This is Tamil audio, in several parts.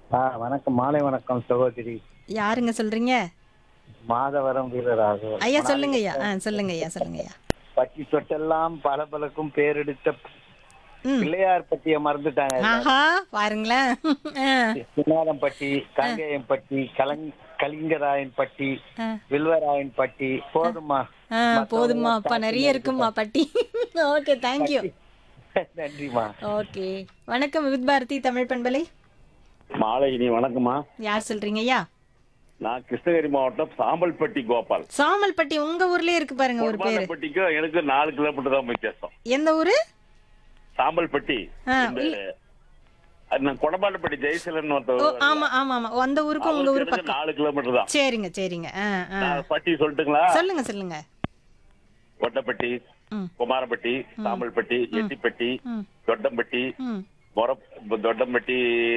ஆ வணக்கம் மாலை வணக்கம் சகோதரி யாருங்க சொல்றீங்க மாதவரம் வீரராக ஐயா சொல்லுங்க ஐயா ஆ சொல்லுங்க ஐயா சொல்லுங்க ஐயா பட்டி தொட்டெல்லாம் பளபளக்கும் பேரெடுத்த ம். பிள்ளையார் பட்டியை மறந்துட்டாங்க ஆஹா பாருங்களேன் ஆ, சின்னாரம்பட்டி காங்கேயம்பட்டி கலங் கலிங்கராயன் பட்டி ஆ. வில்வராயன் பட்டி போதுமா ஆ, போதுமா அப்பா நிறைய இருக்குமா பட்டி ஓகே தேங்க்யூ நன்றிமா ஓகே வணக்கம் வித் பாரதி தமிழ் பண்பலை மாலையினி வணக்கம்மா யார் சொல்றீங்க ஐயா நான் கிருஷ்ணகிரி மாவட்டம் சாம்பல்பட்டி கோபால் சாமல்பட்டி உங்க ஊர்லயே இருக்கு பாருங்க ஒரு பேரு கோபாலப்பட்டிக்கும் எனக்கு நாலு கிலோமீட்டர் தான் வித்தியாசம் எந்த ஊரு சாம்பல்பட்டி ஆ, இந்த அது நான் கொடமாட்டப்பட்டி ஜெயசீலன் ஓ ஒருத்தர் ஆமா ஆமா ஆமா அந்த ஊருக்கு உங்க ஊரு அவருக்கு எனக்கு பக்கம் நாலு கிலோமீட்டர் தான் சரிங்க சரிங்க ஆ ஆ நான் பட்டி சொல்லட்டுங்களா சொல்லுங்க சொல்லுங்க ஒட்டப்பட்டி ம் குமாரப்பட்டி சாம்பல்பட்டி எட்டிப்பட்டி ம் தொட்டம்பட்டி ம் மொர தொட்டம்பட்டி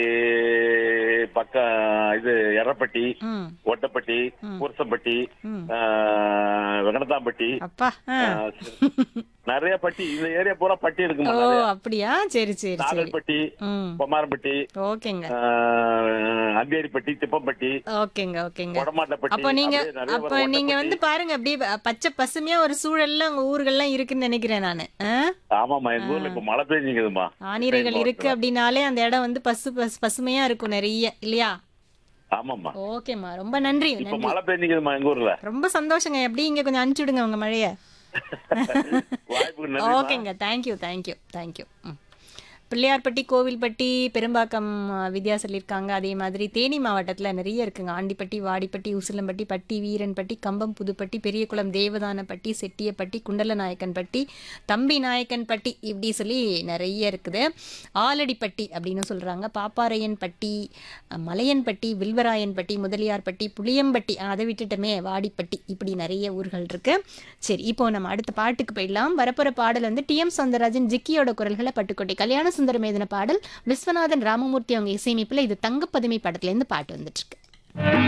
பக்கம் இது எர்ரப்பட்டி ம் ஒட்டப்பட்டி பூரசம்பட்டி ம். வெங்கடத்தாம்பட்டி அப்பா ஆ. நிறைய பட்டி இந்த ஏரியா பூரா பட்டி இருக்குமா ஓ அப்படியா சரி சரி சரி நாகல்பட்டி ம் பொமாரப்பட்டி ஓகேங்க ஆஹ், அந்தேரிப்பட்டி திப்பம்பட்டி ஓகேங்க ஓகேங்க கொடமாட்டப்பட்டி அப்போ நீங்க அப்படியே நிறைய அப்ப வரும். நீங்க வந்து பாருங்க அப்படியே ப- பச்சை பசுமையா ஒரு சூழல்ல உங்க ஊர்கள்லாம் இருக்குன்னு நினைக்கிறேன் நானு ஆ? ஆமாமா எங்க ஊர்ல இப்ப மழை பெஞ்சுக்குதுமா ஆனிரைகள் இருக்கு அப்படின்னாலே அந்த இடம் வந்து பசு பசு பசுமையா இருக்கும் நிறைய இல்லையா ஆமாமா ஓகேம்மா ரொம்ப நன்றி இப்ப நன்றி மழை பெஞ்சுக்குதுமா எங்க ஊர்ல ரொம்ப சந்தோஷங்க எப்படி இங்க கொஞ்சம் அனுப்பிச்சு விடுங்க உங்க மழைய வாய்ப்புக்கு நன்றி ஓகேங்க தேங்க்யூ தேங்க்யூ தேங்க்யூ ம் பிள்ளையார்பட்டி கோவில்பட்டி பெரும்பாக்கம் ஆ, வித்யா சொல்லியிருக்காங்க அதே மாதிரி தேனி மாவட்டத்தில் நிறைய இருக்குங்க ஆண்டிப்பட்டி வாடிப்பட்டி உசிலம்பட்டி பட்டி வீரன்பட்டி கம்பம் புதுப்பட்டி பெரியகுளம் தேவதானப்பட்டி செட்டியப்பட்டி குண்டலநாயக்கன்பட்டி தம்பி நாயக்கன்பட்டி இப்படி சொல்லி நிறைய இருக்குது ஆலடிப்பட்டி அப்படின்னு சொல்கிறாங்க பாப்பாரையன்பட்டி அ, மலையன்பட்டி வில்வராயன்பட்டி முதலியார்பட்டி புளியம்பட்டி ஆ, அதை விட்டுட்டோமே வாடிப்பட்டி இப்படி நிறைய ஊர்கள் இருக்கு சரி இப்போ நம்ம அடுத்த பாட்டுக்கு போயிடலாம் வரப்போற பாடல் வந்து டி எம் சௌந்தரராஜன் ஜிக்கியோட குரல்களை பட்டுக்கோட்டை கல்யாண சுந்தரம் எழுதின பாடல் விஸ்வநாதன் ராமமூர்த்தி அவங்க இசையமைப்புல இது தங்கப்பதுமை படத்துல இருந்து பாட்டு வந்துட்டு இருக்கு